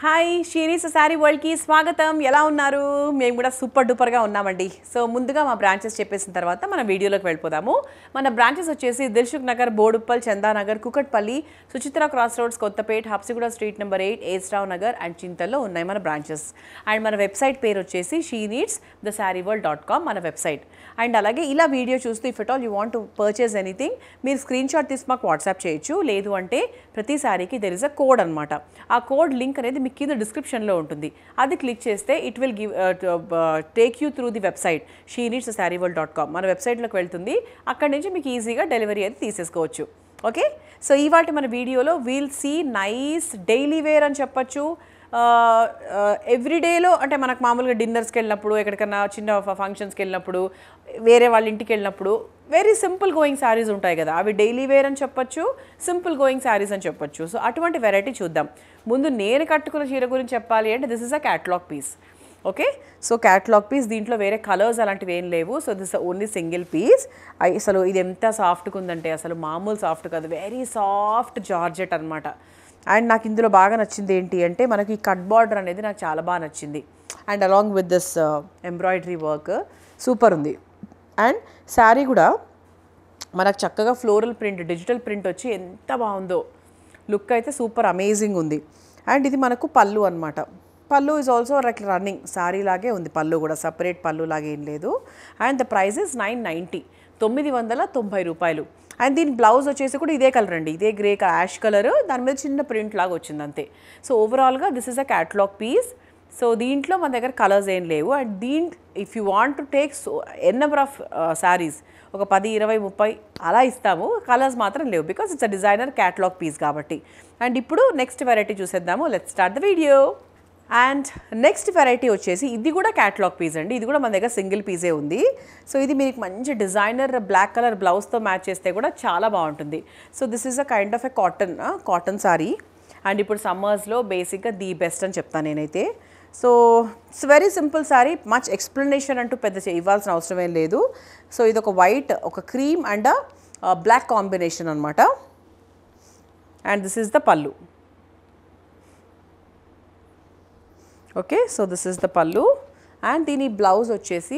hi షీరీస్ sari వరల్డ్కి స్వాగతం ఎలా ఉన్నారు మేము కూడా సూపర్ డూపర్గా ఉన్నామండి సో ముందుగా మా బ్రాంచెస్ చెప్పేసిన తర్వాత మన వీడియోలోకి వెళ్ళిపోదాము మన బ్రాంచెస్ వచ్చేసి Dilsukh Nagar Boduppal Chandanagar Kukatpally Suchitra cross roads Kothapet Habsiguda street number eight SR Nagar and చింతల్లో ఉన్నాయి మన బ్రాంచెస్ అండ్ మన వెబ్సైట్ పేరు వచ్చేసి She Needs the Saree World dot com మన వెబ్సైట్ అండ్ అలాగే ఇలా వీడియో చూస్తూ if at all you want to purchase anything మీరు స్క్రీన్ షాట్ తీసి మాకు వాట్సాప్ చేయొచ్చు లేదు అంటే ప్రతి శారీకి దెర్ ఇస్ అ కోడ్ అనమాట ఆ కోడ్ లింక్ అనేది మీకు కింద డిస్క్రిప్షన్లో ఉంటుంది అది క్లిక్ చేస్తే it will give take you through the website She Needs Saree World dot com మన వెబ్సైట్లోకి వెళ్తుంది అక్కడి నుంచి మీకు ఈజీగా డెలివరీ అది తీసేసుకోవచ్చు ఓకే సో ఇవాటి మన వీడియోలో we'll see nice daily wear అని చెప్పొచ్చు ఎవ్రీడేలో అంటే మనకు మామూలుగా డిన్నర్స్కి వెళ్ళినప్పుడు ఎక్కడికన్నా చిన్న ఫంక్షన్స్కి వెళ్ళినప్పుడు వేరే వాళ్ళ ఇంటికి వెళ్ళినప్పుడు వెరీ సింపుల్ గోయింగ్ శారీస్ ఉంటాయి కదా అవి డైలీ వేర్ అని చెప్పొచ్చు సింపుల్ గోయింగ్ శారీస్ అని చెప్పొచ్చు సో అటువంటి వెరైటీ చూద్దాం ముందు నేను కట్టుకున్న చీర గురించి చెప్పాలి అంటే this is a catalogue piece okay so catalogue piece దీంట్లో వేరే కలర్స్ అలాంటివి ఏం లేవు so this only single piece అసలు ఇది ఎంత సాఫ్ట్గా ఉందంటే అసలు మామూలు సాఫ్ట్ కాదు వెరీ సాఫ్ట్ జార్జెట్ అనమాట అండ్ నాకు ఇందులో బాగా నచ్చింది ఏంటి అంటే మనకి ఈ కట్ బార్డర్ అనేది నాకు చాలా బాగా నచ్చింది and along with this embroidery work super ఉంది అండ్ శారీ కూడా మనకు చక్కగా ఫ్లోరల్ ప్రింట్ డిజిటల్ ప్రింట్ వచ్చి ఎంత బాగుందో లుక్ అయితే సూపర్ అమేజింగ్ ఉంది అండ్ ఇది మనకు పళ్ళు అనమాట pallu is also like running sari లాగే ఉంది పళ్ళు కూడా సపరేట్ పళ్ళు లాగే ఏం లేదు and the price is nine ninety తొమ్మిది వందల తొంభై రూపాయలు అండ్ దీని బ్లౌజ్ వచ్చేసి కూడా ఇదే కలర్ అండి ఇదే గ్రే యాష్ కలర్ దాని మీద చిన్న ప్రింట్ లాగా వచ్చింది అంతే సో ఓవరాల్గా this is a catalogue piece so దీంట్లో మన దగ్గర కలర్స్ ఏం లేవు and then if you want to take so n number of saris ఒక పది ఇరవై ముప్పై అలా ఇస్తాము కలర్స్ మాత్రం లేవు because it's a designer catalogue piece కాబట్టి అండ్ ఇప్పుడు నెక్స్ట్ వెరైటీ చూసేద్దాము let start the video and next variety వచ్చేసి ఇది కూడా క్యాటలాగ్ పీస్ అండి ఇది కూడా మన దగ్గర సింగిల్ పీసే ఉంది సో ఇది మీకు మంచి డిజైనర్ బ్లాక్ కలర్ బ్లౌజ్తో మ్యాచ్ చేస్తే కూడా చాలా బాగుంటుంది so this is a kind of a cotton cotton sari and ఇప్పుడు సమ్మర్స్లో బేసిక్గా ది బెస్ట్ అని చెప్తాను నేనైతే so it's very simple sari much explanation అంటూ పెద్ద చే- ఇవ్వాల్సిన అవసరం ఏం లేదు సో ఇది ఒక వైట్ ఒక క్రీమ్ అండ్ బ్లాక్ కాంబినేషన్ అనమాట and this is the pallu okay so this is the pallu and దీని బ్లౌజ్ వచ్చేసి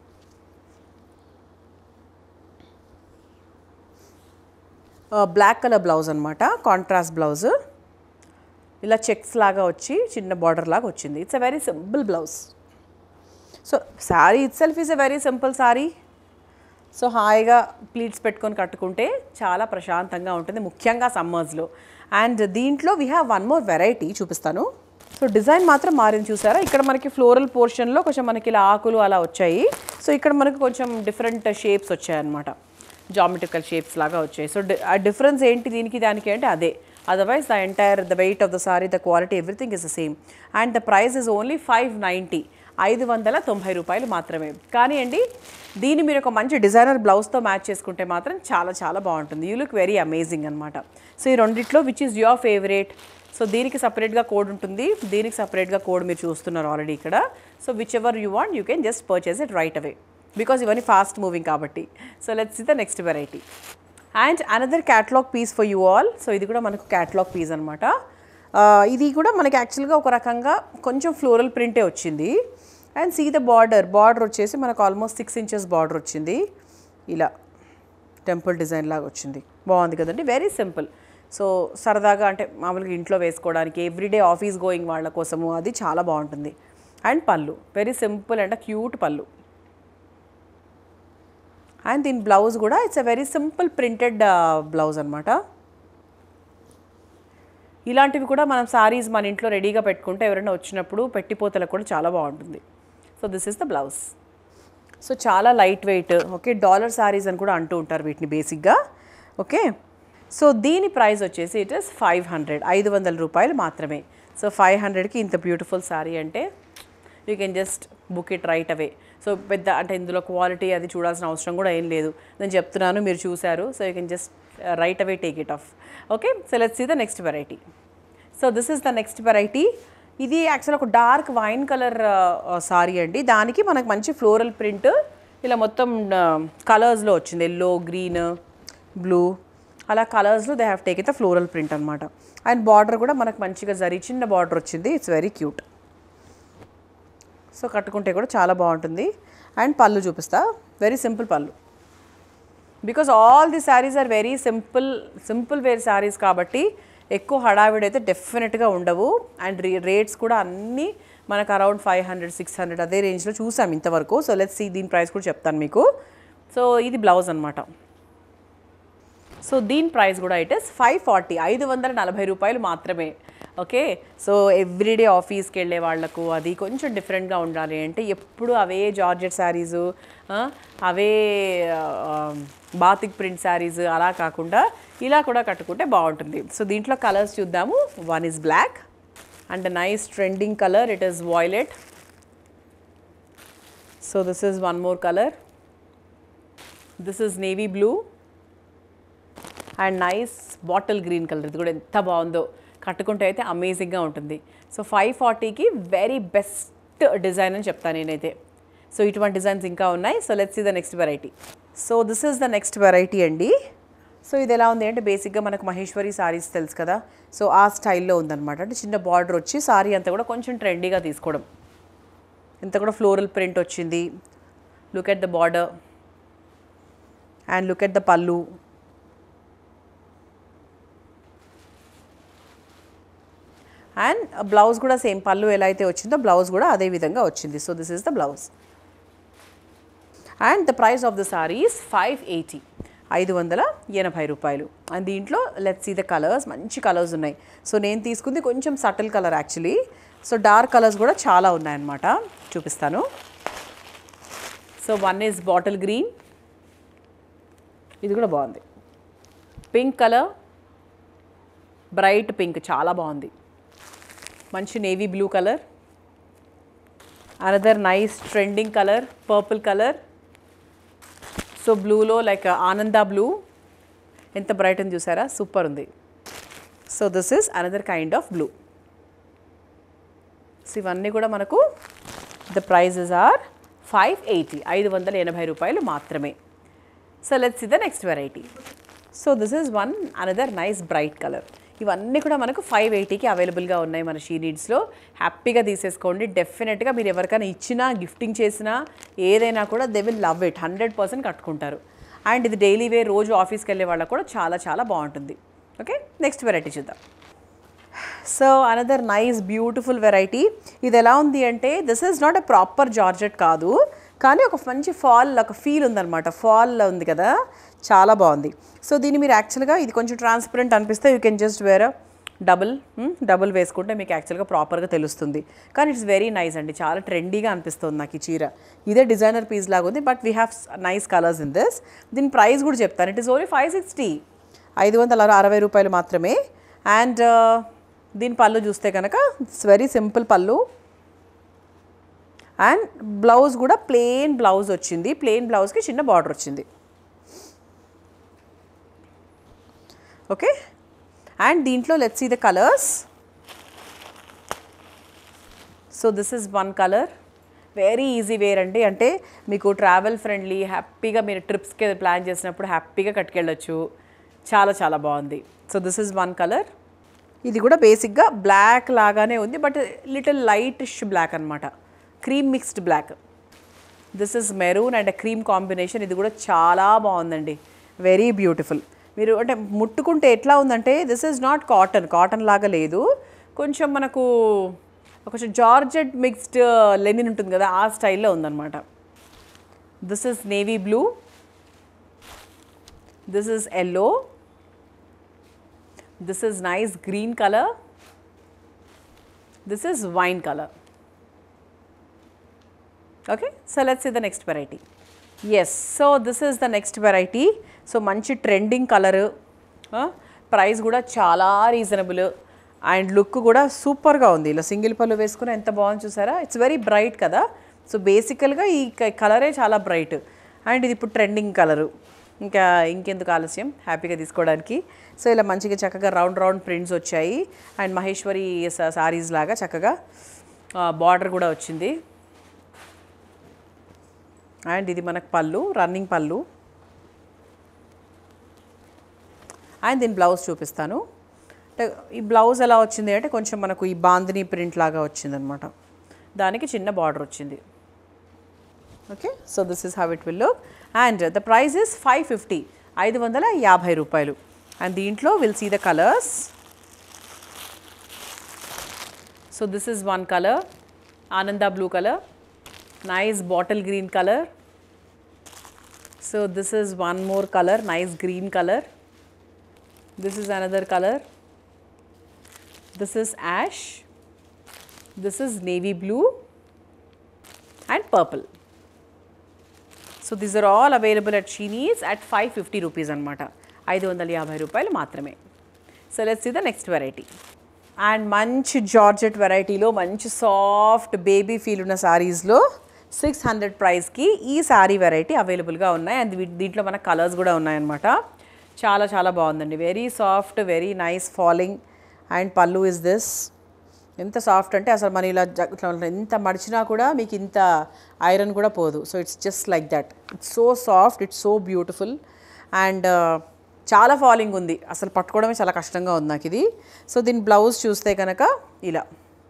బ్లాక్ కలర్ బ్లౌజ్ అనమాట కాంట్రాస్ట్ బ్లౌజ్ ఇలా చెక్స్ లాగా వచ్చి చిన్న బార్డర్ లాగా వచ్చింది it's a very simple blouse so sari itself is a very simple sari so హాయిగా ప్లీట్స్ పెట్టుకొని కట్టుకుంటే చాలా ప్రశాంతంగా ఉంటుంది ముఖ్యంగా సమ్మర్స్లో అండ్ దీంట్లో we have one more variety చూపిస్తాను సో డిజైన్ మాత్రం మారింది చూసారా ఇక్కడ మనకి ఫ్లోరల్ పోర్షన్లో కొంచెం మనకి ఇలా ఆకులు అలా వచ్చాయి సో ఇక్కడ మనకి కొంచెం డిఫరెంట్ షేప్స్ వచ్చాయన్నమాట జామెట్రికల్ షేప్స్ లాగా వచ్చాయి సో ఆ డిఫరెన్స్ ఏంటి దీనికి దానికి అంటే అదే otherwise the entire the weight of the sari the quality everything is the same and the price is only five ninety ఐదు వందల తొంభై రూపాయలు మాత్రమే కానీ అండి దీన్ని మీరు ఒక మంచి డిజైనర్ బ్లౌజ్తో మ్యాచ్ చేసుకుంటే మాత్రం చాలా చాలా బాగుంటుంది యూ లుక్ వెరీ అమేజింగ్ అనమాట సో ఈ రెండిట్లో which is your favourite so దీనికి సపరేట్గా కోడ్ ఉంటుంది దీనికి సపరేట్గా కోడ్ మీరు చూస్తున్నారు ఆల్రెడీ ఇక్కడ so whichever you want you can just purchase it right away because ఇవన్నీ ఫాస్ట్ మూవింగ్ కాబట్టి so let's see the next variety and another catalogue piece for you all so ఇది కూడా మనకు catalogue piece అనమాట ఇది కూడా మనకి యాక్చువల్గా ఒక రకంగా కొంచెం ఫ్లోరల్ ప్రింటే వచ్చింది and see the border border వచ్చేసి మనకు ఆల్మోస్ట్ సిక్స్ ఇంచెస్ బార్డర్ వచ్చింది ఇలా టెంపుల్ డిజైన్ లాగా వచ్చింది బాగుంది కదండి వెరీ సింపుల్ సో సరదాగా అంటే మామూలుగా ఇంట్లో వేసుకోవడానికి ఎవ్రీడే ఆఫీస్ గోయింగ్ వాళ్ళ కోసము అది చాలా బాగుంటుంది and pallu very simple and cute pallu and దీని బ్లౌజ్ కూడా it's a very simple printed blouse అనమాట ఇలాంటివి కూడా మనం సారీస్ మన ఇంట్లో రెడీగా పెట్టుకుంటే ఎవరైనా వచ్చినప్పుడు పెట్టిపోతలకు కూడా చాలా బాగుంటుంది so this is the blouse so చాలా light weight okay dollar saris అని కూడా అంటూ ఉంటారు వీటిని బేసిక్గా ఓకే సో దీని ప్రైస్ వచ్చేసి ఇట్ ఇస్ ఫైవ్ హండ్రెడ్ ఐదు వందల రూపాయలు మాత్రమే సో ఫైవ్ హండ్రెడ్కి ఇంత బ్యూటిఫుల్ సారీ అంటే you can just book it right away so పెద్ద అంటే ఇందులో క్వాలిటీ అది చూడాల్సిన అవసరం కూడా ఏం లేదు నేను చెప్తున్నాను మీరు చూశారు so you can just right away take it off okay so let's see the next variety so this is the next variety ఇది యాక్చువల్ ఒక డార్క్ వైన్ కలర్ సారీ అండి దానికి మనకు మంచి ఫ్లోరల్ ప్రింట్ ఇలా మొత్తం కలర్స్లో వచ్చింది ఎల్లో గ్రీన్ బ్లూ అలా కలర్స్లో they have take the floral print అనమాట అండ్ బార్డర్ కూడా మనకు మంచిగా జరి చిన్న బార్డర్ వచ్చింది ఇట్స్ వెరీ క్యూట్ సో కట్టుకుంటే కూడా చాలా బాగుంటుంది అండ్ పళ్ళు చూపిస్తా very simple pallu because all the saris are very simple simple wear saris కాబట్టి ఎక్కువ హడావిడి అయితే డెఫినెట్గా ఉండవు అండ్ రేట్స్ కూడా అన్నీ మనకు around five hundred six hundred అదే రేంజ్లో చూసాం ఇంతవరకు సో లెట్స్ సీ దీని ప్రైస్ కూడా చెప్తాను మీకు సో ఇది బ్లౌజ్ అనమాట సో దీని ప్రైస్ కూడా ఇట్ ఇస్ ఫైవ్ ఫార్టీ ఐదు వందల నలభై రూపాయలు మాత్రమే ఓకే సో ఎవ్రీడే ఆఫీస్కి వెళ్ళే వాళ్ళకు అది కొంచెం డిఫరెంట్గా ఉండాలి అంటే ఎప్పుడు అవే జార్జెట్ శారీసు అవే బాతిక్ ప్రింట్ శారీస్ అలా కాకుండా ఇలా కూడా కట్టుకుంటే బాగుంటుంది సో దీంట్లో కలర్స్ చూద్దాము one is black and nice trending colour it is violet so this is one more colour this is navy blue and nice bottle green colour ఇది కూడా ఎంత బాగుందో కట్టుకుంటే అయితే అమేజింగ్గా ఉంటుంది సో ఫైవ్ ఫార్టీకి వెరీ బెస్ట్ డిజైన్ అని చెప్తాను నేనైతే సో ఇటువంటి డిజైన్స్ ఇంకా ఉన్నాయి so let's see the next variety so this is the next variety అండి సో ఇది ఎలా ఉంది అంటే బేసిక్గా మనకు మహేశ్వరి సారీస్ తెలుసు కదా సో ఆ స్టైల్లో ఉందన్నమాట అంటే చిన్న బార్డర్ వచ్చి సారీ అంతా కూడా కొంచెం ట్రెండీగా తీసుకోవడం ఇంత కూడా ఫ్లోరల్ ప్రింట్ వచ్చింది look at the border and look at the pallu and blouse కూడా సేమ్ పళ్ళు ఎలా అయితే వచ్చిందో బ్లౌజ్ కూడా అదే విధంగా వచ్చింది so this is the blouse and the price of the saris five eighty ఐదు వందల ఎనభై రూపాయలు అండ్ దీంట్లో లెట్స్ సీ ద కలర్స్ మంచి కలర్స్ ఉన్నాయి సో నేను తీసుకుంది కొంచెం subtle colour actually so dark colours కూడా చాలా ఉన్నాయన్నమాట చూపిస్తాను so one is bottle green ఇది కూడా బాగుంది పింక్ కలర్ బ్రైట్ పింక్ చాలా బాగుంది మంచి navy blue colour another nice trending colour purple colour so బ్లూలో లైక్ ఆనంద బ్లూ ఎంత బ్రైట్ అని చూసారా సూపర్ ఉంది so this is another kind of blue so ఇవన్నీ కూడా మనకు the prices are five eighty ఐదు వందల ఎనభై రూపాయలు మాత్రమే so let's the next variety so this is one another nice bright colour ఇవన్నీ కూడా మనకు ఫైవ్ ఎయిటీకి అవైలబుల్గా ఉన్నాయి మన షీ నీడ్స్లో హ్యాపీగా తీసేసుకోండి డెఫినెట్గా మీరు ఎవరికైనా ఇచ్చినా గిఫ్టింగ్ చేసినా ఏదైనా కూడా they will love it hundred percent కట్టుకుంటారు అండ్ ఇది డైలీ వేర్ రోజు ఆఫీస్కి వెళ్ళే వాళ్ళకి కూడా చాలా చాలా బాగుంటుంది ఓకే నెక్స్ట్ వెరైటీ చూద్దాం so another nice beautiful variety ఇది ఎలా ఉంది అంటే this is not a proper georgette కాదు కానీ ఒక మంచి ఫాల్ ఒక ఫీల్ ఉందన్నమాట ఫాల్ ఉంది కదా చాలా బాగుంది సో దీన్ని మీరు యాక్చువల్గా ఇది కొంచెం ట్రాన్స్పరెంట్ అనిపిస్తే you can just wear double double వేసుకుంటే మీకు యాక్చువల్గా ప్రాపర్గా తెలుస్తుంది కానీ ఇట్స్ వెరీ నైస్ అండి చాలా ట్రెండీగా అనిపిస్తుంది నాకు ఈ చీర ఇదే డిజైనర్ పీస్ లాగా ఉంది but we have nice colours in this దీని ప్రైస్ కూడా చెప్తాను it is only five sixty ఐదు వందల అరవై రూపాయలు మాత్రమే అండ్ దీని పళ్ళు చూస్తే కనుక it's very simple pallu and blouse కూడా ప్లెయిన్ బ్లౌజ్ వచ్చింది ప్లెయిన్ బ్లౌజ్కి చిన్న బార్డర్ వచ్చింది ఓకే అండ్ దీంట్లో let's see the colours so this is one colour very easy wear అండి అంటే మీకు ట్రావెల్ ఫ్రెండ్లీ హ్యాపీగా మీరు ట్రిప్స్కి ప్లాన్ చేసినప్పుడు హ్యాపీగా కట్టుకెళ్ళొచ్చు చాలా చాలా బాగుంది so this is one colour ఇది కూడా బేసిక్గా బ్లాక్ లాగానే ఉంది బట్ లిటిల్ లైటిష్ బ్లాక్ అనమాట cream mixed black this is maroon and cream combination ఇది కూడా చాలా బాగుందండి వెరీ బ్యూటిఫుల్ మీరు అంటే ముట్టుకుంటే ఎట్లా ఉందంటే this is not cotton cotton లాగా లేదు కొంచెం మనకు కొంచెం జార్జెట్ మిక్స్డ్ లెనిన్ ఉంటుంది కదా ఆ స్టైల్లో ఉందన్నమాట this is navy blue this is yellow this is nice green colour this is wine colour okay so let's the next variety yes so this is the next variety so మంచి trending colour price కూడా చాలా reasonable and look కూడా సూపర్గా ఉంది ఇలా single పళ్ళు వేసుకుని ఎంత బాగుంది చూసారా ఇట్స్ వెరీ బ్రైట్ కదా సో బేసికల్గా ఈ కలరే చాలా బ్రైట్ అండ్ ఇది ఇప్పుడు ట్రెండింగ్ కలరు ఇంకా ఇంకెందుకు ఆలస్యం హ్యాపీగా తీసుకోవడానికి సో ఇలా మంచిగా చక్కగా రౌండ్ రౌండ్ ప్రింట్స్ వచ్చాయి అండ్ మహేశ్వరి సారీస్ లాగా చక్కగా బార్డర్ కూడా వచ్చింది అండ్ ఇది మనకు పళ్ళు రన్నింగ్ పళ్ళు అండ్ దీని బ్లౌజ్ చూపిస్తాను అంటే ఈ బ్లౌజ్ ఎలా వచ్చింది అంటే కొంచెం మనకు ఈ బాందిని ప్రింట్ లాగా వచ్చిందనమాట దానికి చిన్న బార్డర్ వచ్చింది okay so this is how it will look and the price is five fifty ఐదు వందల యాభై రూపాయలు అండ్ దీంట్లో will see the colours so this is one colour Ananda blue colour nice bottle green colour so this is one more colour nice green colour this is another colour this is ash this is navy blue and purple so these are all available at Sheenies at five fifty rupees అనమాట ఐదు వందల యాభై రూపాయలు మాత్రమే so let's the the next variety and మంచి georgette వెరైటీలో మంచి soft baby feel ఉన్న శారీస్లో సిక్స్ హండ్రెడ్ ప్రైస్కి ఈ శారీ వెరైటీ అవైలబుల్గా ఉన్నాయి అండ్ వీ- దీంట్లో మన కలర్స్ కూడా ఉన్నాయన్నమాట చాలా చాలా బాగుందండి very soft very nice falling and pallu is this ఎంత సాఫ్ట్ అంటే అసలు మన ఇలా జ- ఇట్లా ఎంత మడిచినా కూడా మీకు ఇంత ఐరన్ కూడా పోదు so it's just like that it's so soft it's so beautiful and చాలా ఫాలింగ్ ఉంది అసలు పట్టుకోవడమే చాలా కష్టంగా ఉంది నాకు ఇది సో దీని బ్లౌజ్ చూస్తే కనుక ఇలా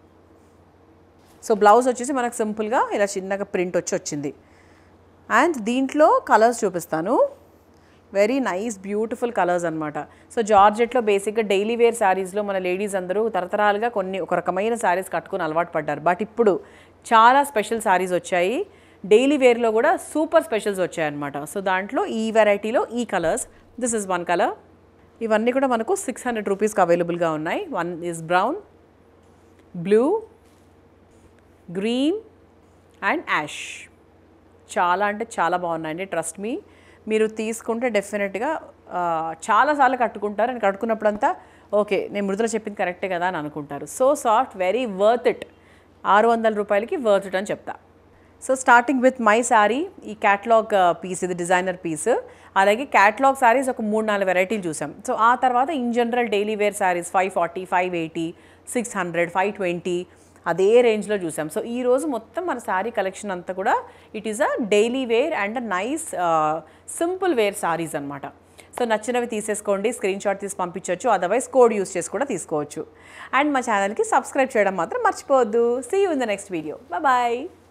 సో బ్లౌజ్ వచ్చేసి మనకు సింపుల్గా ఇలా చిన్నగా ప్రింట్ వచ్చి వచ్చింది అండ్ దీంట్లో కలర్స్ చూపిస్తాను వెరీ నైస్ బ్యూటిఫుల్ కలర్స్ అనమాట సో జార్జెట్లో బేసిక్గా డైలీ వేర్ శారీస్లో మన లేడీస్ అందరూ తరతరాలుగా కొన్ని ఒక రకమైన శారీస్ కట్టుకొని అలవాటు పడ్డారు బట్ ఇప్పుడు చాలా స్పెషల్ శారీస్ వచ్చాయి డైలీ వేర్లో కూడా సూపర్ స్పెషల్స్ వచ్చాయన్నమాట సో దాంట్లో ఈ వెరైటీలో ఈ colours this is one colour ఇవన్నీ కూడా మనకు సిక్స్ హండ్రెడ్ రూపీస్కి అవైలబుల్గా ఉన్నాయి one is brown blue green and ash చాలా అంటే చాలా బాగున్నాయండి ట్రస్ట్ మీ మీరు తీసుకుంటే డెఫినెట్గా చాలాసార్లు కట్టుకుంటారు అండ్ కట్టుకున్నప్పుడంతా ఓకే నేను మృదుల చెప్పింది కరెక్టే కదా అని అనుకుంటారు so soft very worth it ఆరు వందల రూపాయలకి వర్త్ ఇట్ అని చెప్తా so starting with my sari ఈ క్యాట్లాగ్ పీస్ ఇది డిజైనర్ పీస్ అలాగే క్యాట్లాగ్ శారీస్ ఒక మూడు నాలుగు వెరైటీలు చూసాం సో ఆ తర్వాత in general daily wear saris five forty five eighty six hundred five twenty అదే రేంజ్లో చూసాం సో ఈ రోజు మొత్తం మన శారీ కలెక్షన్ అంతా కూడా it is a daily wear and nice simple wear saris అనమాట సో నచ్చినవి తీసేసుకోండి స్క్రీన్ షాట్ తీసి పంపించవచ్చు అదర్వైజ్ కోడ్ యూస్ చేసి కూడా తీసుకోవచ్చు అండ్ మా ఛానల్కి సబ్స్క్రైబ్ చేయడం మాత్రం మర్చిపోవద్దు see you in the next video bye